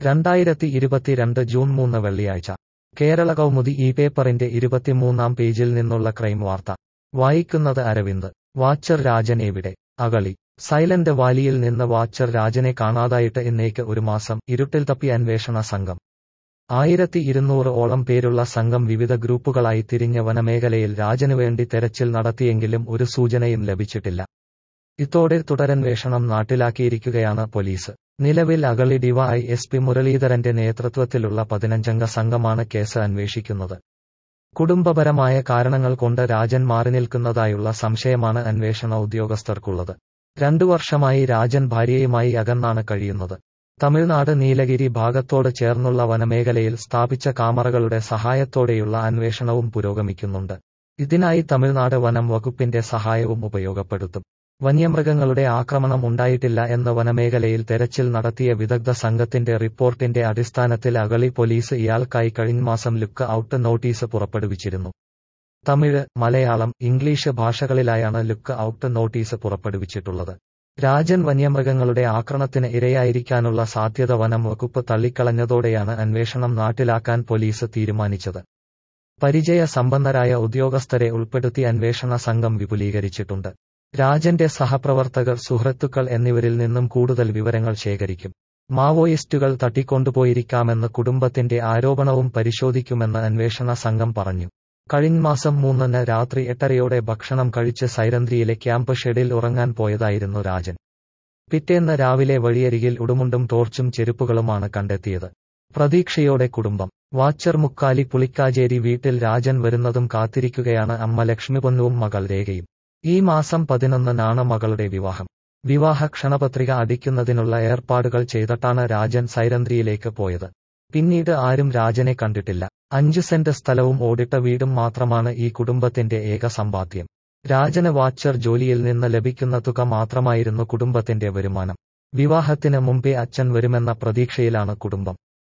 രണ്ടായിരത്തി ഇരുപത്തിരണ്ട് ജൂൺ മൂന്ന് വെള്ളിയാഴ്ച കേരള കൗമുദി ഈ പേപ്പറിന്റെ ഇരുപത്തിമൂന്നാം പേജിൽ നിന്നുള്ള ക്രൈം വാർത്ത വായിക്കുന്നത് അരവിന്ദ് വാച്ചർ രാജൻ എവിടെ അകളി സൈലന്റ് വാലിയിൽ നിന്ന് വാച്ചർ രാജനെ കാണാതായിട്ട് ഇന്നേക്ക് ഒരു മാസം ഇരുട്ടിൽ തപ്പി അന്വേഷണ സംഘം ആയിരത്തി ഇരുന്നൂറ് ഓളം പേരുള്ള സംഘം വിവിധ ഗ്രൂപ്പുകളായി തിരിഞ്ഞ വനമേഖലയിൽ രാജനു വേണ്ടി തെരച്ചിൽ നടത്തിയെങ്കിലും ഒരു സൂചനയും ലഭിച്ചിട്ടില്ല ഇതോടെ തുടരന്വേഷണം നാട്ടിലാക്കിയിരിക്കുകയാണ് പോലീസ് നിലവിൽ അകളി ഡിവൈ എസ് പി മുരളീധരന്റെ നേതൃത്വത്തിലുള്ള പതിനഞ്ചംഗ സംഘമാണ് കേസ് അന്വേഷിക്കുന്നത് കുടുംബപരമായ കാരണങ്ങൾ കൊണ്ട് രാജൻ മാറി നിൽക്കുന്നതായുള്ള സംശയമാണ് അന്വേഷണ ഉദ്യോഗസ്ഥർക്കുള്ളത് രണ്ടു വർഷമായി രാജൻ ഭാര്യയുമായി അകന്നാണ് കഴിയുന്നത് തമിഴ്നാട് നീലഗിരി ഭാഗത്തോട് ചേർന്നുള്ള വനമേഖലയിൽ സ്ഥാപിച്ച കാമറകളുടെ സഹായത്തോടെയുള്ള അന്വേഷണവും പുരോഗമിക്കുന്നുണ്ട് ഇതിനായി തമിഴ്നാട് വനം വകുപ്പിന്റെ സഹായവും ഉപയോഗപ്പെടുത്തും വന്യമൃഗങ്ങളുടെ ആക്രമണം ഉണ്ടായിട്ടില്ല എന്ന വനമേഖലയിൽ തെരച്ചിൽ നടത്തിയ വിദഗ്ധ സംഘത്തിന്റെ റിപ്പോർട്ടിന്റെ അടിസ്ഥാനത്തിൽ അകളി പോലീസ് ഇയാൾക്കായി കഴിഞ്ഞമാസം ലുക്ക് ഔട്ട് നോട്ടീസ് പുറപ്പെടുവിച്ചിരുന്നു തമിഴ് മലയാളം ഇംഗ്ലീഷ് ഭാഷകളിലായാണ് ലുക്ക് ഔട്ട് നോട്ടീസ് പുറപ്പെടുവിച്ചിട്ടുള്ളത് രാജൻ വന്യമൃഗങ്ങളുടെ ആക്രമണത്തിന് ഇരയായിരിക്കാനുള്ള സാധ്യത വനം വകുപ്പ് തള്ളിക്കളഞ്ഞതോടെയാണ് അന്വേഷണം നാട്ടിലാക്കാൻ പോലീസ് തീരുമാനിച്ചത് പരിചയ സമ്പന്നരായ ഉദ്യോഗസ്ഥരെ ഉൾപ്പെടുത്തി അന്വേഷണ സംഘം വിപുലീകരിച്ചിട്ടുണ്ട് രാജന്റെ സഹപ്രവർത്തകർ സുഹൃത്തുക്കൾ എന്നിവരിൽ നിന്നും കൂടുതൽ വിവരങ്ങൾ ശേഖരിക്കും മാവോയിസ്റ്റുകൾ തട്ടിക്കൊണ്ടുപോയിരിക്കാമെന്ന് കുടുംബത്തിന്റെ ആരോപണവും പരിശോധിക്കുമെന്ന് അന്വേഷണ സംഘം പറഞ്ഞു കഴിഞ്ഞ മാസം മൂന്നിന് രാത്രി എട്ടരയോടെ ഭക്ഷണം കഴിച്ച് സൈരന്ധ്രിയിലെ ക്യാമ്പ് ഷെഡിൽ ഉറങ്ങാൻ പോയതായിരുന്നു രാജൻ പിറ്റേന്ന് രാവിലെ വഴിയരികിൽ ഉടുമുണ്ടും ടോർച്ചും ചെരുപ്പുകളുമാണ് കണ്ടെത്തിയത് പ്രതീക്ഷയോടെ കുടുംബം വാച്ചർ മുക്കാലി പുളിക്കാജേരി വീട്ടിൽ രാജൻ വരുന്നതും കാത്തിരിക്കുകയാണ് അമ്മ ലക്ഷ്മിപൊന്നുവും മകൾ രേഖയും ഈ മാസം പതിനൊന്നിനാണ് മകളുടെ വിവാഹം വിവാഹ ക്ഷണപത്രിക അടിക്കുന്നതിനുള്ള ഏർപ്പാടുകൾ ചെയ്തിട്ടാണ് രാജൻ സൈരന്ധ്രിയിലേക്ക് പോയത് പിന്നീട് ആരും രാജനെ കണ്ടിട്ടില്ല അഞ്ചു സെന്റ് സ്ഥലവും ഓടിട്ട വീടും മാത്രമാണ് ഈ കുടുംബത്തിന്റെ ഏക സമ്പാദ്യം രാജന് വാച്ചർ ജോലിയിൽ നിന്ന് ലഭിക്കുന്ന തുക മാത്രമായിരുന്നു കുടുംബത്തിന്റെ വരുമാനം വിവാഹത്തിന് മുമ്പേ അച്ഛൻ വരുമെന്ന പ്രതീക്ഷയിലാണ് കുടുംബം